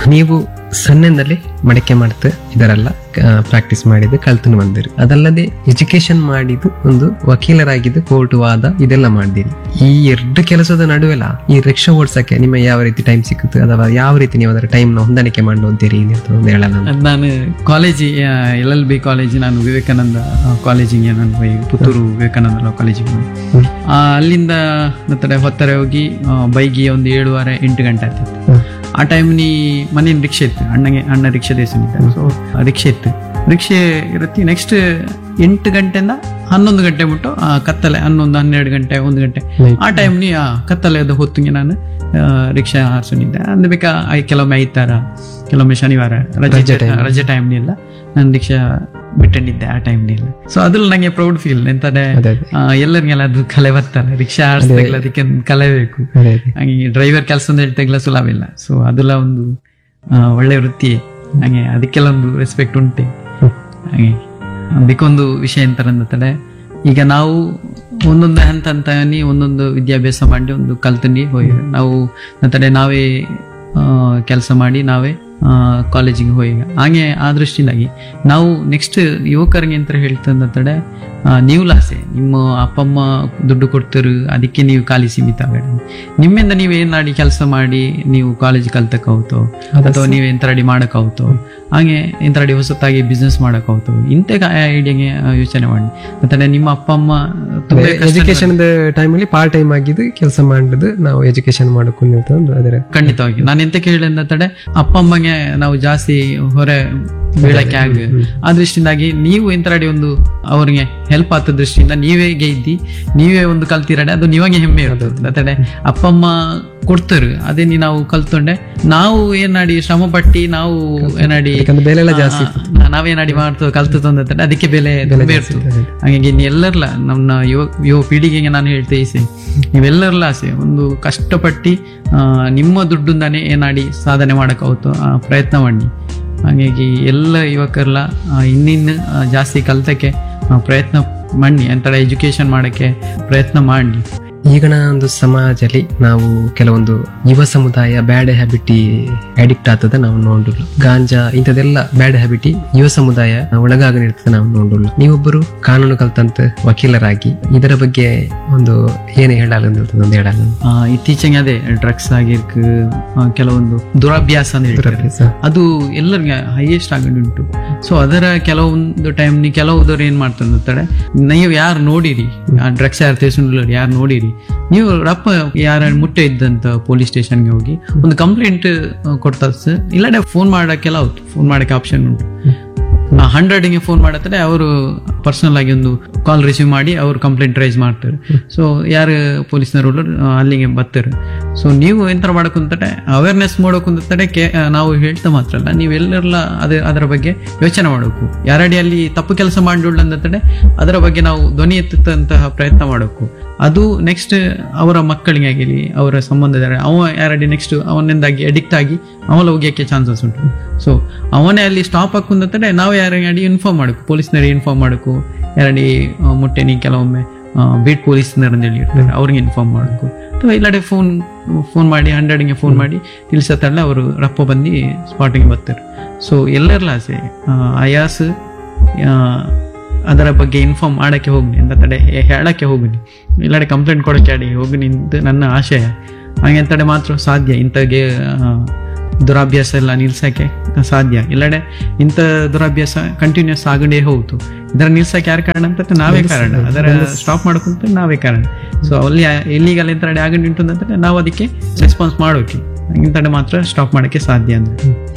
ನೀವು ಸಣ್ಣದಲ್ಲಿ ಮಡಕೆ ಮಾಡ್ತು ಇದರೆಲ್ಲ ಪ್ರಾಕ್ಟೀಸ್ ಮಾಡಿದ್ದು ಕಲ್ತು ಬಂದಿರಿ ಅದಲ್ಲದೆ ಎಜುಕೇಶನ್ ಮಾಡಿದ್ದು ಒಂದು ವಕೀಲರಾಗಿದ್ದು ಕೋರ್ಟ್ ವಾದ ಇದೆಲ್ಲ ಮಾಡಿದಿರಿ ಈ ಎರಡು ಕೆಲಸದ ನಡುವೆಲ್ಲ ಈ ರಿಕ್ಷಾ ಓಡ್ಸಕ್ಕೆ ನಿಮ್ಮ ಯಾವ ರೀತಿ ಟೈಮ್ ಸಿಕ್ಕುತ್ತೆ ಅಥವಾ ಯಾವ ರೀತಿ ನೀವು ಅದರ ಟೈಮ್ ನ ಹೊಂದಾಣಿಕೆ ಮಾಡುವಂತೀರಿ ಅಂತ ಒಂದು ಹೇಳಲ್ಲ ಅದ್ ನಾನು ಕಾಲೇಜಿ ಎಲ್ ಎಲ್ ಬಿ ಕಾಲೇಜ್ ನಾನು ವಿವೇಕಾನಂದ ಆ, ಕಾಲೇಜಿಗೆ ನಾನು ಹೋಗಿ ಪುತ್ತೂರು ವಿವೇಕಾನಂದ ಲಾ ಕಾಲೇಜಿಗೆ ಹೋಗಿ ಹ್ಮ್. ಆ, ಅಲ್ಲಿಂದ ಮತ್ತೆ ಹೊತ್ತಾರೆ ಹೋಗಿ ಆ, ಬೈಗಿ ಒಂದು ಏಳುವರೆ ಎಂಟು ಗಂಟೆ ಆಗ್ತಿತ್ತು ಹ್ಮ್. ಆ ಟೈಮ್ ನೀ ಮನೇಲಿ ರಿಕ್ಷೆ ಇತ್ತು ಅಣ್ಣಗೆ ಅಣ್ಣ ರಿಕ್ಷೆ ದೇಶನಿದ್ದ ಸೊ ರಿಕ್ಷೆ ಇತ್ತು ರಿಕ್ಷೆ ಇರುತ್ತೆ ನೆಕ್ಸ್ಟ್ ಎಂಟು ಗಂಟೆಯಿಂದ ಹನ್ನೊಂದು ಗಂಟೆ ಬಿಟ್ಟು ಆ, ಕತ್ತಲೆ ಹನ್ನೊಂದು ಹನ್ನೆರಡು ಗಂಟೆ ಒಂದು ಗಂಟೆ Night. ಆ ಟೈಮ್ ನೀ ಆ ಕತ್ತಲೆದ ಹೊತ್ತಿಗೆ ನಾನು ಆ, ರಿಕ್ಷಾ ಹಾರಿಸೋನಿದ್ದೆ ಅಂದ ಬೇಕಾ ಐ- ಕೆಲವೊಮ್ಮೆ ಐತಾರ ಕೆಲವೊಮ್ಮೆ ಶನಿವಾರ ರಜೆ ರಜೆ time. ರಜೆ ಟೈಮ್ನಿಲ್ಲ ನಾನು ರಿಕ್ಷಾ ಬಿಟ್ಟಂಡಿದ್ದೆ ಆ ಟೈಮ್ನಿಲ್ಲ ಸೊ ಅದ್ರಲ್ಲಿ ನಂಗೆ ಪ್ರೌಡ್ ಫೀಲ್ ಎಂತದೆ ಅದೇ ಅದೇ ಆ, ಎಲ್ಲರಿಗೆಲ್ಲ ಅದು ಕಲೆ ಬರ್ತಾರೆ ರಿಕ್ಷಾ ಆಡಿಸ್ದಾಗಲ ಅದಕ್ಕೆ ಒಂದು ಕಲೆ ಬೇಕು ಅದೇ ಅದೇ ಹಾಗೆ ಡ್ರೈವರ್ ಕೆಲಸ ಅಂತ ಹೇಳ್ತಾಗಲ ಸುಲಭ ಇಲ್ಲ ಸೊ ಅದೆಲ್ಲ ಒಂದು ಆ, ಒಳ್ಳೆ ವೃತ್ತಿ ಹಾಗೆ ಅದಕ್ಕೆಲ್ಲ ಒಂದು ರೆಸ್ಪೆಕ್ಟ್ ಉಂಟೆ ಹ್ಮ್. ಹಾಗೆ ಅದಕ್ಕೊಂದು ವಿಷಯ ಎಂತಾರಂದ್ರೆ ಈಗ ನಾವು ಒಂದೊಂದು ಹಂತ ಹಂತನಿ ಒಂದೊಂದು ವಿದ್ಯಾಭ್ಯಾಸ ಮಾಡಿ ಒಂದು ಕಲ್ತಂಡಿ ಹೋಗಿ ನಾವು ನಂತರ ನಾವೇ ಕೆಲಸ ಮಾಡಿ ನಾವೇ ಕಾಲೇಜಿಗೆ ಹೋಗಿ ಹಾಗೆ ಆ ದೃಷ್ಟಿಯಿಂದಾಗಿ ನಾವು ನೆಕ್ಸ್ಟ್ ಯುವಕರಿಗೆ ಅಂತ ಹೇಳ್ತಂದ್ರೆ ನೀವು ಲಾಸೆ ನಿಮ್ಮ ಅಪ್ಪ ಅಮ್ಮ ದುಡ್ಡು ಕೊಡ್ತಾರೆ ಅದಕ್ಕೆ ನೀವು ಖಾಲಿ ಸೀಮಿತ ಆಗಡಿ ನಿಮ್ಮಿಂದ ನೀವು ಏನಾಡಿ ಕೆಲಸ ಮಾಡಿ ನೀವು ಕಾಲೇಜ್ ಕಲ್ತಕ್ಕಾವ್ತೋ ಅಥವಾ ನೀವು ಎಂತರಡಿ ಮಾಡಕ್ಕಾವ್ತೋ ಹಾಗೆ ಎಂತರಡಿ ಹೊಸತಾಗಿ ಬಿಸ್ನೆಸ್ ಮಾಡಕ್ಕಾವ್ತೋ ಇಂಥ ಐಡಿಯಾಗೆ ಯೋಚನೆ ಮಾಡಿ ಮತ್ತೆ ನಿಮ್ಮ ಅಪ್ಪ ಅಮ್ಮ ತುಂಬಾ ಕಷ್ಟ ಎಜುಕೇಶನ್ ಟೈಮಲ್ಲಿ ಪಾರ್ಟ್ ಟೈಮ್ ಆಗಿದ್ದು ಕೆಲಸ ಮಾಡಿದ್ದು ನಾವು ಎಜುಕೇಶನ್ ಮಾಡಕೊಂಡು ಒಂದು ಅದರ ಖಂಡಿತವಾಗಿ ನಾನು ಎಂತ ಕೇಳಿದ ತಡೆ ಅಪ್ಪ ಅಮ್ಮಗೆ ನಾವು ಜಾಸ್ತಿ ಹೊರೆ ಬೀಳಕ್ಕೆ ಆಗ ಆ ದೃಷ್ಟಿಯಿಂದಾಗಿ ನೀವು ಎಂತರಡಿ ಒಂದು ಅವ್ರಿಗೆ ಹೆಲ್ಪ್ ಆದ ದೃಷ್ಟಿಯಿಂದ ನೀವೇ ಗೆದ್ದಿ ನೀವೇ ಒಂದು ಕಲ್ತಿರಡೆ ಅದು ನೀವಾಗೆ ಹೆಮ್ಮೆ ಇರ್ತದೆ ತಡೆ ಅಪ್ಪ ಅಮ್ಮ ಕೊಡ್ತಾರೆ ಅದೇ ನೀ ನಾವು ಕಲ್ತ್ಕೊಂಡೆ ನಾವು ಏನಾಡಿ ಶ್ರಮ ಪಟ್ಟಿ ನಾವು ಏನಾಡಿ ಯಾಕಂದ್ರೆ ಬೆಲೆ ಎಲ್ಲ ಜಾಸ್ತಿ ಆ, ನಾವೇನಾಡಿ ಮಾಡ್ತೇವೆ ಕಲ್ತು ತಂದ್ರೆ ಅದಕ್ಕೆ ಬೆಲೆ ತುಂಬಾ ಇರ್ತದೆ ಅದೇ. ಹಾಗಾಗಿ ನೀವೆಲ್ಲರಲ್ಲ ನಮ್ಮ ಯುವ ಯುವ ಪೀಳಿಗೆಗೆ ನಾನು ಹೇಳ್ತೇ ಇಸೆ ನೀವೆಲ್ಲರಲ್ಲ ಆಸೆ ಒಂದು ಕಷ್ಟಪಟ್ಟು ಆ, ನಿಮ್ಮ ದುಡ್ಡಿಂದಾನೇ ಏನಾಡಿ ಸಾಧನೆ ಮಾಡೋಕ್ಕಾಗುತ್ತೋ ಆ ಪ್ರಯತ್ನ ಮಾಡಿ ಹಾಗಾಗಿ ಎಲ್ಲ ಯುವಕರೆಲ್ಲ ಆ, ಇನ್ನಿನ್ನು ಆ, ಜಾಸ್ತಿ ಕಲ್ತಕ್ಕೆ ಆ, ಪ್ರಯತ್ನ ಮಾಡಿ ಅಂತ ಎಜುಕೇಶನ್ ಮಾಡೋಕ್ಕೆ ಪ್ರಯತ್ನ ಮಾಡಿ ಈಗಿನ ಒಂದು ಸಮಾಜದಲ್ಲಿ ನಾವು ಕೆಲವೊಂದು ಯುವ ಸಮುದಾಯ ಬ್ಯಾಡ್ ಹ್ಯಾಬಿಟಿ ಅಡಿಕ್ಟ್ ಆಗ್ತದ ನಾವು ನೋಡುಲ್ಲ ಗಾಂಜಾ ಇಂಥದೆಲ್ಲ ಬ್ಯಾಡ್ ಹ್ಯಾಬಿಟಿ ಯುವ ಸಮುದಾಯ ಒಳಗಾಗನಿರ್ತದೆ ನಾವು ನೋಡುಲ್ಲ ನೀವೊಬ್ಬರು ಕಾನೂನು ಕಲ್ತಂತ ವಕೀಲರಾಗಿ ಇದರ ಬಗ್ಗೆ ಒಂದು ಏನು ಹೇಳಲ್ಲ ಒಂದು ಹೇಳಲ್ಲ ಆ, ಇತ್ತೀಚೆಗೆ ಅದೇ ಡ್ರಗ್ಸ್ ಆಗಿರ್ಕ ಆ, ಕೆಲವೊಂದು ದುರಭ್ಯಾಸ ಅಂತ ಹೇಳ್ತಾರೆ ಅದು ಎಲ್ಲರಿಗೆ ಹೈಯೆಸ್ಟ್ ಉಂಟು ಸೊ ಅದರ ಕೆಲವೊಂದು ಟೈಮ್ ನೀ ಕೆಲವುದವ್ರು ಏನ್ ಮಾಡ್ತಾರೆ ಅಂತಾರೆ ನೀವು ಯಾರು ನೋಡಿರಿ ಆ ಡ್ರಗ್ಸ್ ಯಾರು ತೇಸುಂಡ್ಲರು ಯಾರು ನೋಡಿರಿ ನೀವು ರಪ್ಪ ಯಾರ ಮುಟ್ಟೆ ಇದ್ದಂತ ಪೊಲೀಸ್ ಸ್ಟೇಷನ್ಗೆ ಹೋಗಿ ಒಂದು ಕಂಪ್ಲೇಂಟ್ ಕೊಡ್ತಾ ಇಲ್ಲಡೆ ಫೋನ್ ಮಾಡಕ್ಕೆಲ್ಲ ಹೌದು ಫೋನ್ ಮಾಡಕ್ಕೆ ಆಪ್ಷನ್ ಉಂಟು ಹಂಡ್ರೆಡ್ಗೆ ಫೋನ್ ಮಾಡತ್ತಾರೆ ಅವರು ಪರ್ಸನಲ್ ಆಗಿ ಒಂದು ಕಾಲ್ ರಿಸೀವ್ ಮಾಡಿ ಅವರು ಕಂಪ್ಲೇಂಟ್ ರೈಸ್ ಮಾಡ್ತಾರೆ ಸೊ ಯಾರು ಪೊಲೀಸ್ನವರು ಅಲ್ಲಿಗೆ ಬರ್ತಾರೆ ಸೊ ನೀವು ಎಂತ ಮಾಡಕ್ಕಂತಡೆ ಅವೇರ್ನೆಸ್ ಮಾಡೋಕಂತಡೆ ನಾವು ಹೇಳ್ತಾ ಮಾತ್ರ ಅಲ್ಲ ನೀವೆಲ್ಲರೆಲ್ಲ ಅದೇ ಅದರ ಬಗ್ಗೆ ಯೋಚನೆ ಮಾಡಬೇಕು ಯಾರಡಿ ಅಲ್ಲಿ ತಪ್ಪು ಕೆಲಸ ಮಾಡಿಲ್ಲ ಅಂತಡೆ ಅದರ ಬಗ್ಗೆ ನಾವು ಧ್ವನಿ ಎತ್ತುತ್ತಂತಹ ಪ್ರಯತ್ನ ಮಾಡಬೇಕು ಅದು ನೆಕ್ಸ್ಟ್ ಅವರ ಮಕ್ಕಳಿಗೆ ಆಗಿರಲಿ ಅವರ ಸಂಬಂಧದ ಅವ ಯಾರಡಿ ನೆಕ್ಸ್ಟ್ ಅವನಿಂದಾಗಿ ಅಡಿಕ್ಟ್ ಆಗಿ ಅವನ ಹೋಗ್ಯಕ್ಕೆ ಚಾನ್ಸಸ್ ಉಂಟು ಸೊ ಅವನೇ ಅಲ್ಲಿ ಸ್ಟಾಪ್ ಹಾಕುಂದತ್ತಡೆ ನಾವು ಯಾರಿಗೆ ಇನ್ಫಾರ್ಮ್ ಮಾಡಬೇಕು ಪೊಲೀಸ್ನರಿಗೆ ಇನ್ಫಾರ್ಮ್ ಮಾಡಬೇಕು ಯಾರಡಿ ಆ, ಮುಟ್ಟೆನಿ ಕೆಲವೊಮ್ಮೆ ಬೀಟ್ ಪೊಲೀಸ್ನರ್ ಅಂತ ಹೇಳಿ ಇರ್ತಾರೆ ಅವ್ರಿಗೆ ಇನ್ಫಾರ್ಮ್ ಮಾಡಬೇಕು ಅಥವಾ ಇಲ್ಲಡೆ ಫೋನ್ ಫೋನ್ ಮಾಡಿ ಹಂಡ್ರೆಡ್ಗೆ ಫೋನ್ ಮಾಡಿ ತಿಳಿಸತ್ತಲ್ಲ ಅವರು ರಪ್ಪ ಬಂದು ಸ್ಪಾಟಿಗೆ ಬರ್ತಾರೆ ಸೊ ಎಲ್ಲರಲ್ಲ ಆಸೆ ಆ, ಆಯಾಸ್ ಆ, ಅದರ ಬಗ್ಗೆ ಇನ್ಫಾರ್ಮ್ ಮಾಡಕ್ಕೆ ಹೋಗ್ನಿ ಅಂತ ತಡೆ ಹೇಳಕ್ಕೆ ಹೋಗ್ನಿ ಇಲ್ಲಡೆ ಕಂಪ್ಲೇಂಟ್ ಕೊಡಕ್ಕೆ ಆಡಿ ಹೋಗ್ನಿ ಅಂತ ನನ್ನ ಆಶಯ ಹಾಗೆ ಅಂತಡೆ ಮಾತ್ರ ಸಾಧ್ಯ ಇಂಥಗೆ ಆ, ದುರಾಭ್ಯಾಸ ಎಲ್ಲ ನಿಲ್ಸಕ್ಕೆ ಸಾಧ್ಯ ಇಲ್ಲಡೆ ಇಂಥ ದುರಾಭ್ಯಾಸ ಕಂಟಿನ್ಯೂಸ್ ಆಗದೇ ಹೋಗ್ತು ಇದರ ನಿಲ್ಸಕ್ಕೆ ಯಾರು ಕಾರಣ ಅಂತ ನಾವೇ ಕಾರಣ ಅದರ ಸ್ಟಾಪ್ ಮಾಡ್ಕೊಂತ ನಾವೇ ಕಾರಣ ಸೊ ಅಲ್ಲಿ ಎಲ್ಲಿಗಲ್ಲ ಇಂಥ ಆಗಂಡು ಉಂಟು ಅಂತಂದ್ರೆ ನಾವು ಅದಕ್ಕೆ ರೆಸ್ಪಾನ್ಸ್ ಮಾಡೋಕೆ ಇಂಥಡೆ ಮಾತ್ರ ಸ್ಟಾಪ್ ಮಾಡೋಕ್ಕೆ ಸಾಧ್ಯ ಅಂದ್ರೆ